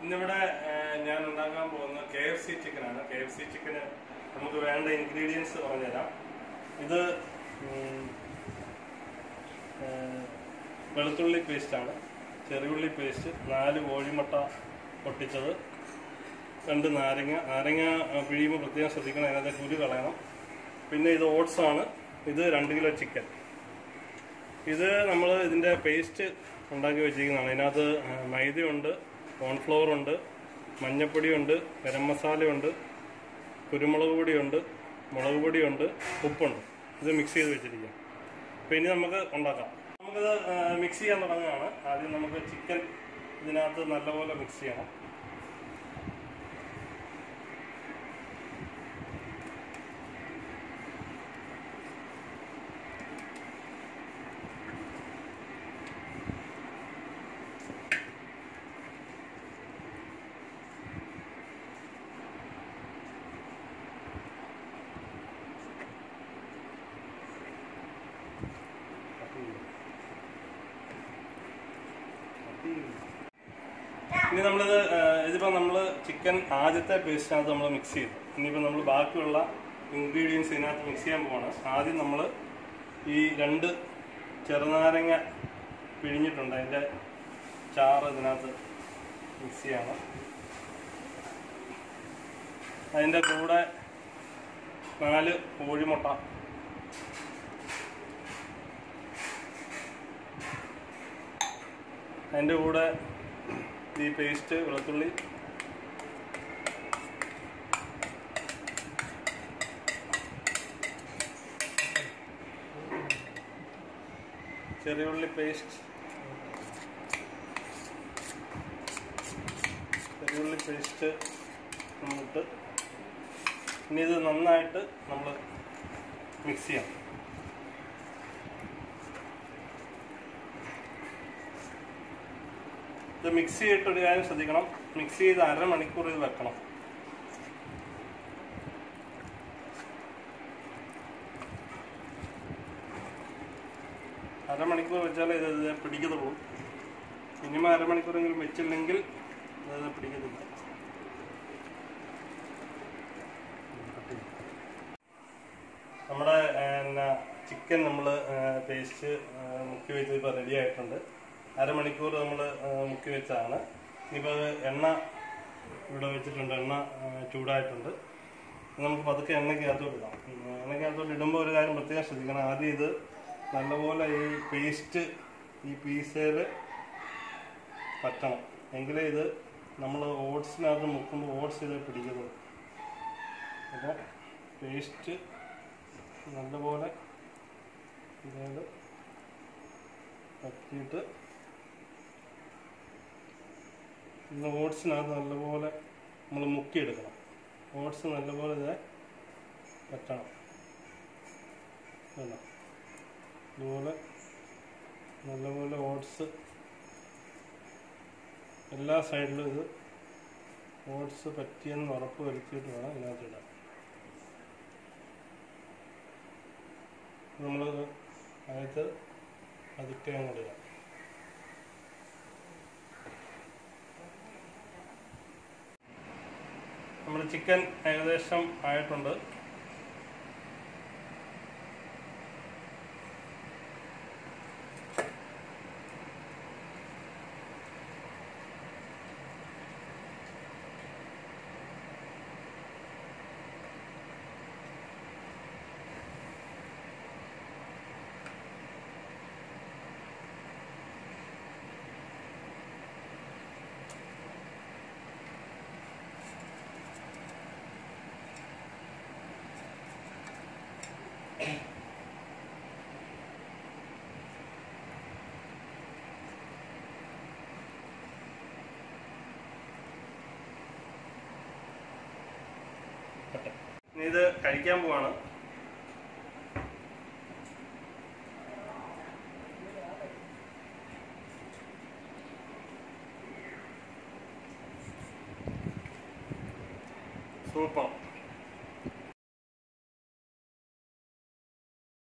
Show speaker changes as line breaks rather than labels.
ഇന്നിവിടെ ഏഹ്, ഞാൻ ഉണ്ടാക്കാൻ പോകുന്ന കെ എഫ് സി ചിക്കനാണ് കെ എഫ് സി ചിക്കന് നമുക്ക് വേണ്ട ഇൻഗ്രീഡിയൻസ് പറഞ്ഞുതരാം ഇത് ഉം, ഏഹ്, വെളുത്തുള്ളി പേസ്റ്റാണ് ചെറിയുള്ളി പേസ്റ്റ് നാല് കോഴിമുട്ട പൊട്ടിച്ചത് രണ്ട് നാരങ്ങ നാരങ്ങ ആ, പിഴിയുമ്പോൾ പ്രത്യേകം ശ്രദ്ധിക്കണം അതിനകത്ത് കുരു കളയണം പിന്നെ ഇത് ഓട്സ് ആണ് ഇത് രണ്ട് കിലോ ചിക്കൻ ഇത് നമ്മൾ ഇതിൻ്റെ പേസ്റ്റ് ഉണ്ടാക്കി വെച്ചിരിക്കുന്നതാണ് ഇതിനകത്ത് ആ, മൈദയുണ്ട് കോൺഫ്ലവർ ഉണ്ട് മഞ്ഞപ്പൊടിയുണ്ട് ഗരം മസാലയുണ്ട് കുരുമുളക് പൊടിയുണ്ട് മുളക് പൊടിയുണ്ട് ഉപ്പുണ്ട് ഇത് മിക്സ് ചെയ്ത് വെച്ചിരിക്കാം അപ്പോൾ ഇനി നമുക്ക് ഉണ്ടാക്കാം നമുക്കിത് മിക്സ് ചെയ്യാൻ തുടങ്ങുകയാണ് ആദ്യം നമുക്ക് ചിക്കൻ ഇതിനകത്ത് നല്ലപോലെ മിക്സ് ചെയ്യണം ഇനി നമ്മളിത് ഏഹ്, ഇതിപ്പോ നമ്മൾ ചിക്കൻ ആദ്യത്തെ പേസ്റ്റിനകത്ത് നമ്മൾ മിക്സ് ചെയ്തു ഇനിയിപ്പോൾ നമ്മൾ ബാക്കിയുള്ള ഇൻഗ്രീഡിയൻസ് ഇതിനകത്ത് മിക്സ് ചെയ്യാൻ പോവാണ് ആദ്യം നമ്മൾ ഈ രണ്ട് ചെറുനാരങ്ങ പിഴിഞ്ഞിട്ടുണ്ട് അതിൻ്റെ ചാറ് ഇതിനകത്ത് മിക്സ് ചെയ്യണം അതിൻ്റെ കൂടെ നാല് കോഴിമുട്ട അതിൻ്റെ കൂടെ ഈ പേസ്റ്റ് വെളുത്തുള്ളി ചെറിയുള്ളി പേസ്റ്റ് ചെറിയുള്ളി പേസ്റ്റ് നമ്മളിട്ട് ഇനി ഇത് നന്നായിട്ട് നമ്മൾ മിക്സ് ചെയ്യാം ഇത് മിക്സ് ചെയ്തിട്ട് ഒരു കാര്യം ശ്രദ്ധിക്കണം മിക്സ് ചെയ്ത് അരമണിക്കൂർ ഇത് വെക്കണം അരമണിക്കൂർ വെച്ചാലേ ഇത് ഇത് പിടിക്കത്തുള്ളൂ മിനിമം അരമണിക്കൂറെങ്കിലും വെച്ചില്ലെങ്കിൽ ഇത് പിടിക്കത്തില്ല നമ്മുടെ ചിക്കൻ നമ്മൾ പേസ്റ്റ് മുക്കി വെച്ച് ഇപ്പോൾ റെഡി ആയിട്ടുണ്ട് അരമണിക്കൂർ നമ്മൾ മുക്കി വെച്ചതാണ് ഇനിയിപ്പോൾ അത് എണ്ണ ഇവിടെ വെച്ചിട്ടുണ്ട് എണ്ണ ആ, ചൂടായിട്ടുണ്ട് ഇനി നമുക്ക് പതുക്കെ എണ്ണയ്ക്കകത്തോട്ട് ഇടാം ഉം, എണ്ണയ്ക്കകത്തോട്ട് ഇടുമ്പോൾ ഒരു കാര്യം പ്രത്യേകം ശ്രദ്ധിക്കണം ആദ്യം ഇത് നല്ലപോലെ ഈ പേസ്റ്റ് ഈ പീസയിൽ പറ്റണം എങ്കിലേ ഇത് നമ്മൾ ഓട്സിനകത്ത് മുക്കുമ്പോൾ ഓട്സ് ഇത് പിടിക്കുന്നത് അപ്പോൾ പേസ്റ്റ് നല്ലപോലെ ഇതായത് പറ്റിയിട്ട് ഇന്ന് ഓട്സിനകത്ത് നല്ലപോലെ നമ്മൾ മുക്കിയെടുക്കണം ഓട്സ് നല്ലപോലെ ഇത് പറ്റണം വേണം ഇതുപോലെ നല്ലപോലെ ഓട്സ് എല്ലാ സൈഡിലും ഇത് ഓട്സ് പറ്റിയെന്ന് ഉറപ്പ് വരുത്തിയിട്ട് വേണം ഇതിനകത്ത് ഇടാൻ നമ്മൾ അതിനകത്ത് പതുക്കെ അങ്ങോട്ട് ഇടാം നമ്മുടെ ചിക്കൻ ഏകദേശം ആയിട്ടുണ്ട് ഇനി ഇത് കഴിക്കാൻ പോവാണ് സൂപ്പർ